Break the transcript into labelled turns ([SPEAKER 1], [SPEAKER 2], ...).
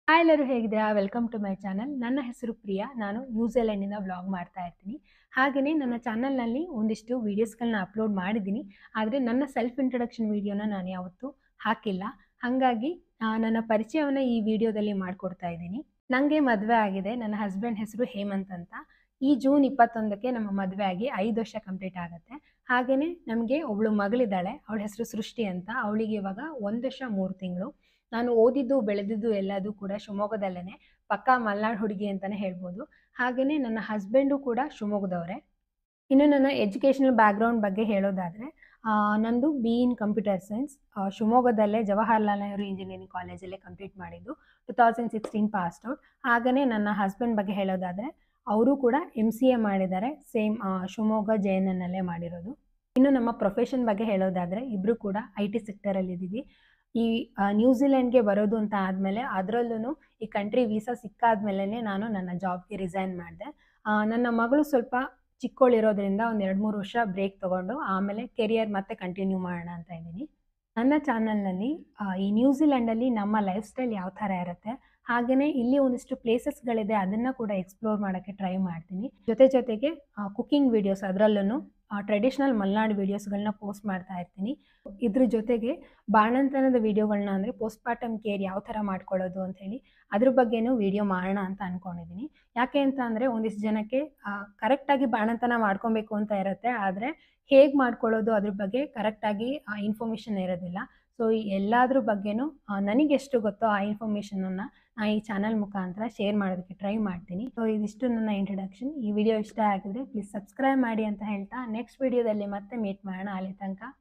[SPEAKER 1] hi ಎಲ್ಲರೂ ಹೇಗಿದ್ದೀರಾ welcome to my channel ನನ್ನ ಹೆಸರು ಪ್ರಿಯಾ ನಾನು ನ್ಯೂಜಿಲೆಂಡಿಂದ ವ್ಲಾಗ್ ಮಾಡ್ತಾ ಇರ್ತೀನಿ ಹಾಗೆಯೇ ನನ್ನ ಚಾನಲ್ನಲ್ಲಿ ಒಂದಿಷ್ಟು ವೀಡಿಯೋಸ್ಗಳನ್ನ ಅಪ್ಲೋಡ್ ಮಾಡಿದ್ದೀನಿ ಆದರೆ ನನ್ನ ಸೆಲ್ಫ್ ಇಂಟ್ರಡಕ್ಷನ್ ವೀಡಿಯೋನ ನಾನು ಯಾವತ್ತೂ ಹಾಕಿಲ್ಲ ಹಾಗಾಗಿ ಆ, ನನ್ನ ಪರಿಚಯವನ್ನು ಈ ವಿಡಿಯೋದಲ್ಲಿ ಮಾಡಿಕೊಡ್ತಾ ಇದ್ದೀನಿ ನನಗೆ ಮದುವೆ ಆಗಿದೆ ನನ್ನ ಹಸ್ಬೆಂಡ್ ಹೆಸರು ಹೇಮಂತ್ ಅಂತ ಈ ಜೂನ್ ಇಪ್ಪತ್ತೊಂದಕ್ಕೆ ನಮ್ಮ ಮದುವೆ ಆಗಿ ಐದು ವರ್ಷ ಕಂಪ್ಲೀಟ್ ಆಗುತ್ತೆ ಹಾಗೆಯೇ ನಮಗೆ ಒಬ್ಳು ಮಗಳಿದ್ದಾಳೆ ಅವಳ ಹೆಸರು ಸೃಷ್ಟಿ ಅಂತ ಅವಳಿಗೆ ಇವಾಗ ಒಂದು ವರ್ಷ ಮೂರು ತಿಂಗಳು ನಾನು ಓದಿದ್ದು ಬೆಳೆದಿದ್ದು ಎಲ್ಲದೂ ಕೂಡ ಶಿವಮೊಗ್ಗದಲ್ಲೇ ಪಕ್ಕಾ ಮಲ್ನಾಡ್ ಹುಡುಗಿ ಅಂತಲೇ ಹೇಳ್ಬೋದು ಹಾಗೆಯೇ ನನ್ನ ಹಸ್ಬೆಂಡು ಕೂಡ ಶಿವಮೊಗ್ಗದವರೇ ಇನ್ನು ನನ್ನ ಎಜುಕೇಷನಲ್ ಬ್ಯಾಕ್ಗ್ರೌಂಡ್ ಬಗ್ಗೆ ಹೇಳೋದಾದರೆ ನಂದು ಬಿ ಇನ್ ಕಂಪ್ಯೂಟರ್ ಸೈನ್ಸ್ ಶಿವಮೊಗ್ಗದಲ್ಲೇ ಜವಾಹರ್ಲಾಲ್ ನೆಹರು ಇಂಜಿನಿಯರಿಂಗ್ ಕಾಲೇಜಲ್ಲೇ ಕಂಪ್ಲೀಟ್ ಮಾಡಿದ್ದು two thousand sixteen passed out ಹಾಗೆಯೇ ನನ್ನ ಹಸ್ಬೆಂಡ್ ಬಗ್ಗೆ ಹೇಳೋದಾದರೆ ಅವರು ಕೂಡ ಎಮ್ ಸಿ ಎ ಮಾಡಿದ್ದಾರೆ ಸೇಮ್ ಶಿವಮೊಗ್ಗ ಜೆ ಎನ್ ಎನ್ನಲ್ಲೇ ಮಾಡಿರೋದು ಇನ್ನು ನಮ್ಮ ಪ್ರೊಫೆಷನ್ ಬಗ್ಗೆ ಹೇಳೋದಾದರೆ ಇಬ್ಬರು ಕೂಡ ಐ ಟಿ ಸೆಕ್ಟರಲ್ಲಿ ಇದ್ದೀವಿ ಈ ಆ, ನ್ಯೂಜಿಲೆಂಡ್ಗೆ ಬರೋದು ಅಂತ ಆದಮೇಲೆ ಅದರಲ್ಲೂ ಈ ಕಂಟ್ರಿ ವೀಸಾ ಸಿಕ್ಕಾದ್ಮೇಲೆ ನಾನು ನನ್ನ ಜಾಬ್ಗೆ ರಿಸೈನ್ ಮಾಡಿದೆ ನನ್ನ ಮಗಳು ಸ್ವಲ್ಪ ಚಿಕ್ಕವಳಿರೋದ್ರಿಂದ ಒಂದು ಎರಡು ಮೂರು ವರ್ಷ ಬ್ರೇಕ್ ತೊಗೊಂಡು ಆಮೇಲೆ ಕೆರಿಯರ್ ಮತ್ತೆ ಕಂಟಿನ್ಯೂ ಮಾಡೋಣ ಅಂತ ಇದ್ದೀನಿ ನನ್ನ ಚಾನಲ್ನಲ್ಲಿ ಈ ನ್ಯೂಜಿಲೆಂಡಲ್ಲಿ ನಮ್ಮ ಲೈಫ್ ಸ್ಟೈಲ್ ಯಾವ ಥರ ಇರುತ್ತೆ ಹಾಗೆಯೇ ಇಲ್ಲಿ ಒಂದಿಷ್ಟು ಪ್ಲೇಸಸ್ಗಳಿದೆ ಅದನ್ನು ಕೂಡ ಎಕ್ಸ್ಪ್ಲೋರ್ ಮಾಡೋಕ್ಕೆ ಟ್ರೈ ಮಾಡ್ತೀನಿ ಜೊತೆ ಜೊತೆಗೆ ಕುಕಿಂಗ್ ವೀಡಿಯೋಸ್ ಅದರಲ್ಲೂ ಟ್ರೆಡಿಷ್ನಲ್ ಮಲೆನಾಡು ವೀಡಿಯೋಸ್ಗಳನ್ನ ಪೋಸ್ಟ್ ಮಾಡ್ತಾ ಇರ್ತೀನಿ ಇದ್ರ ಜೊತೆಗೆ ಬಾಣಂತನದ ವೀಡಿಯೋಗಳನ್ನ ಅಂದರೆ ಪೋಸ್ಟ್ ಪಾರ್ಟಮ್ ಕೇರ್ ಯಾವ ಥರ ಮಾಡ್ಕೊಳ್ಳೋದು ಅಂಥೇಳಿ ಅದ್ರ ಬಗ್ಗೆನೂ ವೀಡಿಯೋ ಮಾಡೋಣ ಅಂತ ಅಂದ್ಕೊಂಡಿದ್ದೀನಿ ಯಾಕೆ ಅಂತ ಅಂದರೆ ಒಂದಿಷ್ಟು ಜನಕ್ಕೆ ಕರೆಕ್ಟಾಗಿ ಬಾಣಂತನ ಮಾಡ್ಕೊಬೇಕು ಅಂತ ಇರುತ್ತೆ ಆದರೆ ಹೇಗೆ ಮಾಡ್ಕೊಳ್ಳೋದು ಅದ್ರ ಬಗ್ಗೆ ಕರೆಕ್ಟಾಗಿ ಇನ್ಫಾರ್ಮೇಷನ್ ಇರೋದಿಲ್ಲ ಸೊ ಎಲ್ಲದ್ರ ಬಗ್ಗೆನೂ ನನಗೆ ಎಷ್ಟು ಗೊತ್ತೋ ಆ ಇನ್ಫಾರ್ಮೇಷನನ್ನು ನಾನು ಈ ಚಾನಲ್ ಮುಖಾಂತರ ಶೇರ್ ಮಾಡೋದಕ್ಕೆ ಟ್ರೈ ಮಾಡ್ತೀನಿ ಸೊ ಇದಿಷ್ಟು ನನ್ನ ಇಂಟ್ರಡಕ್ಷನ್ ಈ ವಿಡಿಯೋ ಇಷ್ಟ ಆಗಿದ್ರೆ ಪ್ಲೀಸ್ ಸಬ್ಸ್ಕ್ರೈಬ್ ಮಾಡಿ ಅಂತ ಹೇಳ್ತಾ ನೆಕ್ಸ್ಟ್ ವಿಡಿಯೋದಲ್ಲಿ ಮತ್ತೆ ಮೀಟ್ ಮಾಡೋಣ ಅಲ್ಲಿ ತನಕ